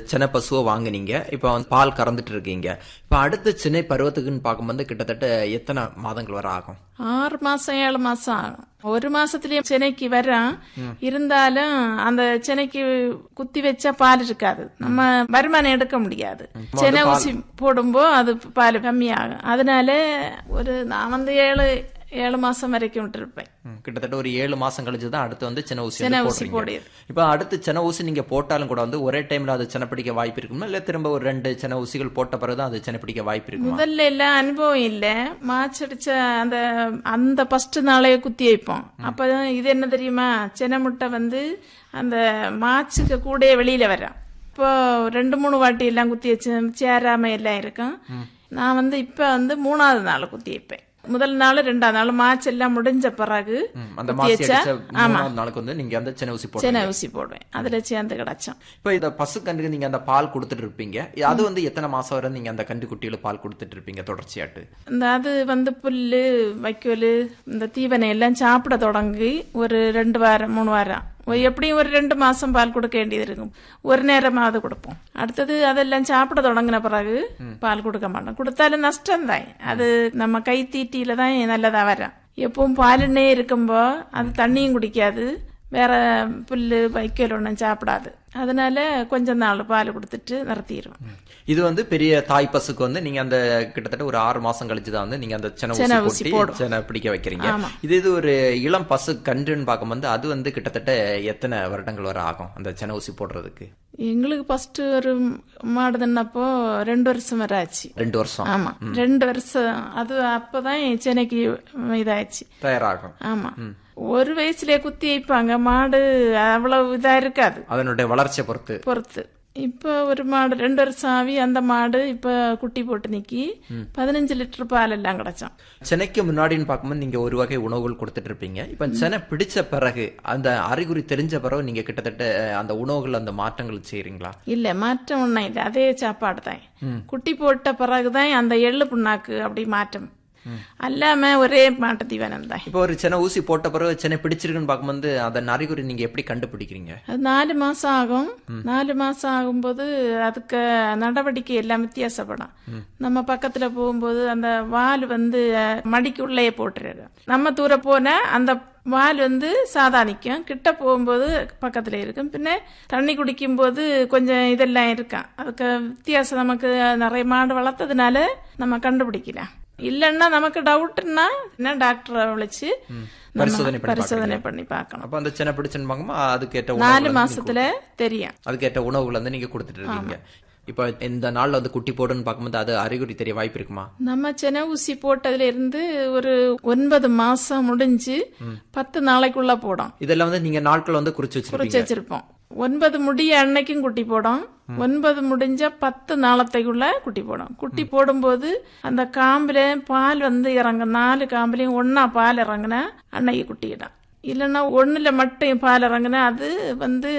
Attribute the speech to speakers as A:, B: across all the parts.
A: சின்ன பசுவை வாங்குனீங்க இப்போ வந்து பால் கறந்துட்டு இருக்கீங்க இப்போ அடுத்த சின்ன பருவத்துக்குன்னு பார்க்கும்போது கிட்டத்தட்ட எத்தனை மாதங்கள் வரை ஆகும்
B: ஆறு மாசம் ஏழு மாசம் ஆகும் ஒரு மாசத்துலயே சென்னைக்கு வரும் இருந்தாலும் அந்த சென்னைக்கு குத்தி வச்சா பால் இருக்காது நம்ம வருமானம் எடுக்க முடியாது சென்னை ஊசி போடும்போ அது பால் கம்மியாகும் அதனால ஒரு நான் வந்து ஏழு ஏழு மாசம் வரைக்கும் விட்டுருப்பேன்
A: ம், கிட்டத்தட்ட ஒரு ஏழு மாசம் கழிச்சு தான் அடுத்து வந்து சின்ன ஊசி
B: சின்ன
A: வந்து
B: ஊசி
A: போடுறீங்க
B: போடுது.
A: இப்போ அடுத்து சின்ன ஊசி நீங்க போட்டாலும் கூட வந்து ஒரே டைம்ல அது சின்ன பிடிக்க வாய்ப்பு இருக்குமா இல்ல திரும்ப ஒரு ரெண்டு சின்ன ஊசிகள் போட்ட பிறகுதான் அது சின்ன பிடிக்க வாய்ப்பு இருக்குமா
B: முதல்ல எல்லாம் அனுபவம் இல்ல மாச்சடிச்ச அந்த அந்த ஃபர்ஸ்ட் நாளே குத்தி வைப்போம் அப்ப இது என்ன தெரியுமா சென முட்டை வந்து அந்த மாச்சுக்கு கூட வெளியில வரும் இப்போ ரெண்டு மூணு வாட்டி எல்லாம் குத்தி வச்சு சேராம எல்லாம் இருக்கும் நான் வந்து இப்ப வந்து மூணாவது நாள் குத்தி வைப்பேன் முதல் நாள் ரெண்டாவது நாள் மாச்சு எல்லாம் முடிஞ்ச பிறகு
A: ம், அந்த
B: குத்தி
A: மாசி
B: வச்சா
A: அடிச்ச மூணாவது நாளுக்கு வந்து நீங்க அந்த சின்ன ஊசி போட்டு
B: சென ஊசி போடுவேன் அதுல சேர்ந்து கிடச்சோம்
A: இப்போ இந்த பசுக்கன்றுக்கு நீங்க அந்த பால் கொடுத்துட்டு இருப்பீங்க அது வந்து எத்தனை மாசம் வரை நீங்க அந்த கன்று குட்டியில பால் கொடுத்துட்டு இருப்பீங்க தொடர்ச்சியாட்டு
B: இந்த அது வந்து புல்லு வைக்கோல் இந்த தீவனம் எல்லாம் சாப்பிட தொடங்கி ஒரு ரெண்டு வாரம் மூணு வாரம் ஒரு எப்படியும் ஒரு ரெண்டு மாசம் பால் கொடுக்க வேண்டியது இருக்கும் ஒரு நேரமாவது கொடுப்போம் அடுத்தது அதெல்லாம் சாப்பிட தொடங்கின பிறகு பால் கொடுக்க மாட்டோம் கொடுத்தாலும் நஷ்டம் தான் அது நம்ம கை தீட்டியில தான் நல்லதா வரும் எப்பவும் பாலுன்னே இருக்கும்போ அது தண்ணியும் குடிக்காது வேற புல்லு வைக்கோல் ஒன்றும் சாப்பிடாது அதனால கொஞ்ச நாள் பால் கொடுத்துட்டு நிறுத்திடுவோம்
A: இது வந்து பெரிய தாய் பசுக்கு வந்து நீங்க அந்த கிட்டத்தட்ட ஒரு ஆறு மாசம் கழிச்சு தான் வந்து நீங்க அந்த சின்ன
B: சின்ன
A: ஊசி
B: ஊசி
A: போட்டு சின்ன பிடிக்க வைக்கிறீங்க
B: ஆமா.
A: இது இது ஒரு இளம் பசு கன்றுன்னு பார்க்கும்போது அது வந்து கிட்டத்தட்ட எத்தனை வருடங்கள் வரை ஆகும் அந்த சின்ன ஊசி போடுறதுக்கு
B: எங்களுக்கு ஃபர்ஸ்ட் ஒரு மாடு தின்னப்போ ரெண்டு வருஷம் வரை ஆச்சு
A: ரெண்டு வருஷம்
B: ஆமா ரெண்டு வருஷம் அது அப்பதான் என் சென்னைக்கு இதாச்சு
A: தயாராகும்
B: ஆமா ஒரு வயசுலயே குத்தி வைப்பாங்க மாடு அவ்வளவு இதா இருக்காது
A: அதனுடைய வளர்ச்சியை பொறுத்து
B: பொறுத்து இப்ப ஒரு மாடு ரெண்டு வருஷம் ஆகி அந்த மாடு இப்ப குட்டி போட்டு நிக்கி பதினஞ்சு லிட்டர் பால் எல்லாம் கிடைச்சோம்
A: சென்னைக்கு முன்னாடின்னு பார்க்கும்போது நீங்க ஒரு வகை உணவுகள் கொடுத்துட்டு இருப்பீங்க இப்ப சென்னை பிடிச்ச பிறகு அந்த அறிகுறி தெரிஞ்ச பிறகு நீங்க கிட்டத்தட்ட அந்த உணவுகள் அந்த மாற்றங்கள் செய்றீங்களா
B: இல்ல மாற்றம் ஒண்ணும் இல்லை அதே சாப்பாடு தான் குட்டி போட்ட பிறகுதான் அந்த எள்ளு புண்ணாக்கு அப்படி மாற்றம் அல்லாம ஒரே மாட்டு தீவனம் தான்
A: இப்போ ஒரு சின்ன ஊசி போட்ட பிறகு சென்னை பிடிச்சிருக்குன்னு பார்க்கும்போது அதன் அறிகுறி நீங்க எப்படி கண்டுபிடிக்கிறீங்க
B: அது நாலு மாசம் ஆகும் நாலு மாசம் ஆகும்போது அதுக்கு நடவடிக்கை எல்லாம் வித்தியாசப்படும் நம்ம பக்கத்துல போகும்போது அந்த வால் வந்து அஹ், மடிக்குள்ளேயே போட்டுருது நம்ம தூர போன அந்த வால் வந்து சாதா நிற்கும் கிட்ட போகும்போது பக்கத்துல இருக்கும் பின்ன தண்ணி குடிக்கும்போது கொஞ்சம் இதெல்லாம் இருக்கும் அதுக்கு வித்தியாசம் நமக்கு நிறைய மாடு வளர்த்ததுனால நம்ம கண்டுபிடிக்கலாம் இல்லைன்னா நமக்கு டவுட்னா என்ன டாக்டரை விളിச்சு நம்ம
A: பரிசோதனை பண்ணி
B: பரிசோதனை பண்ணி பார்க்கணும்
A: அப்ப அந்த சின்ன பிடிச்சுன்னு பார்க்கும்போது அதுக்கேற்ற
B: நாலு
A: உணவுகள் வந்து
B: மாசத்துல தெரியும்
A: அதுக்கேற்ற உணவுகள் வந்து நீங்க கொடுத்துட்டு இருக்கீங்க இப்போ இந்த நாள்ல வந்து குட்டி போடுன்னு பார்க்கும்போது அது அறிகுறி தெரிய வாய்ப்பு இருக்குமா
B: நம்ம சென ஊசி போட்டதுல இருந்து ஒரு ஒன்பது மாசம் முடிஞ்சு பத்து நாளைக்குள்ள போடும்
A: இதெல்லாம் வந்து நீங்க நாட்கள் வந்து குறிச்சு வச்சிருப்பீங்க
B: குறிச்சு வச்சிருப்போம் ஒன்பது முடிய அன்னைக்கும் குட்டி போடும் ஒன்பது முடிஞ்ச பத்து நாளத்தைக்குள்ள குட்டி போடும் குட்டி போடும்போது அந்த காம்புல பால் வந்து இறங்கும் நாலு காம்புலயும் ஒன்னா பால் இறங்குனா அன்னைக்கு குட்டியிடும் இல்லைன்னா ஒண்ணுல மட்டும் பால் இறங்குனா அது வந்து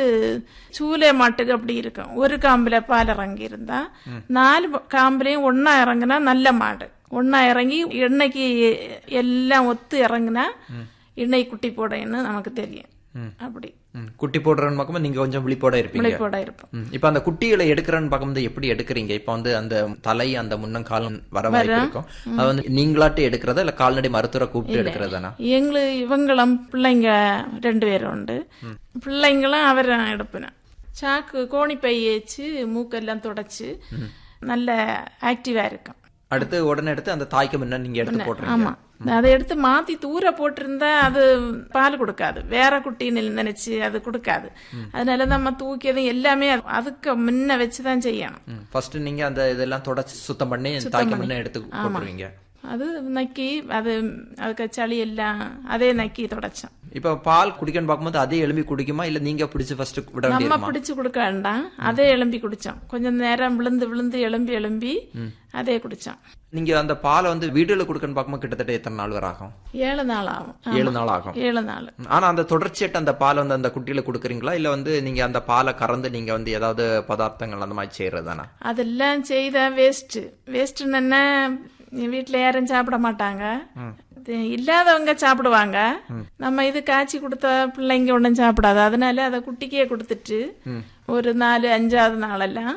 B: சூலை மாட்டுக்கு அப்படி இருக்கும் ஒரு காம்புல பால் இறங்கி இருந்தா நாலு காம்புலயும் ஒன்னா இறங்குனா நல்ல மாடு ஒன்னா இறங்கி எண்ணெய்க்கு எல்லாம் ஒத்து இறங்குனா எண்ணெய் குட்டி போடன்னு நமக்கு தெரியும் அப்படி
A: ம், குட்டி போடுறன்னு பார்க்கும்போது நீங்க கொஞ்சம் விழிப்போட இருப்பீங்க
B: முளைப்போட இருப்போம்
A: ம், இப்ப அந்த குட்டிகளை எடுக்கிறன்னு பார்க்கும்போது எப்படி எடுக்கிறீங்க இப்ப வந்து அந்த தலை அந்த முன்னங்காலம் வர வாய்ப்பு இருக்கும் அது வந்து நீங்களாட்டு எடுக்கிறதா இல்ல கால்நடை மருத்துவரை கூப்பிட்டு எடுக்கிறதானா
B: எங்களு இவங்களும் பிள்ளைங்க ரெண்டு பேரும் உண்டு பிள்ளைங்களும் அவர் எடுப்பின சாக்கு கோணிப்பை வச்சு மூக்கெல்லாம் தொடச்சு நல்ல ஆக்டிவா இருக்கும்
A: அடுத்து உடனே எடுத்து அந்த தாய்க்கு முன்ன நீங்க எடுத்து போடுறீங்க
B: ஆமா அதை எடுத்து மாத்தி தூர போட்டிருந்தா அது பால் கொடுக்காது வேற குட்டின்னு நினைச்சு அது கொடுக்காது அதனால நம்ம தூக்கியது எல்லாமே அதுக்கு முன்ன வச்சுதான் செய்யணும்
A: ஃபர்ஸ்ட் நீங்க அந்த இதெல்லாம் தொடச்சு சுத்தம் பண்ணி தாய்க்கு முன்ன எடுத்து போட்டுருவீங்க
B: அது நக்கி அது அதுக்கு சளி எல்லாம் அதே நக்கி தொடச்சோம்
A: இப்ப பால் குடிக்கணும்னு பார்க்கும்போது அதே எலும்பி குடிக்குமா இல்ல நீங்க பிடிச்சு ஃபர்ஸ்ட் விட
B: நம்ம
A: வேண்டியதுமா
B: பிடிச்சு கொடுக்க வேண்டாம் அதே எலும்பி குடிச்சோம் கொஞ்சம் நேரம் விழுந்து விழுந்து எலும்பி எலும்பி அதே குடிச்சோம்
A: நீங்க அந்த பாலை வந்து வீடுல கொடுக்கணும்னு பார்க்கும்போது கிட்டத்தட்ட எத்தனை நாள் வரை ஆகும்
B: ஏழு நாள் ஆகும் ஆமா,
A: ஏழு நாள் ஆகும்
B: ஏழு நாள்
A: ஆனா அந்த தொடர்ச்சியாட்டு அந்த பாலை வந்து அந்த குட்டியில கொடுக்குறீங்களா இல்ல வந்து நீங்க அந்த பாலை கறந்து நீங்க வந்து ஏதாவது பதார்த்தங்கள் அந்த மாதிரி செய்யறதானா
B: அதெல்லாம் செய்த வேஸ்ட் வேஸ்ட்னு என்ன வீட்டுல யாரும் சாப்பிட மாட்டாங்க இது இல்லாதவங்க சாப்பிடுவாங்க நம்ம இது காய்ச்சி கொடுத்த பிள்ளைங்க ஒன்றும் சாப்பிடாது அதனால அதை குட்டிக்கே கொடுத்துட்டு ஒரு நாலு அஞ்சாவது நாளெல்லாம்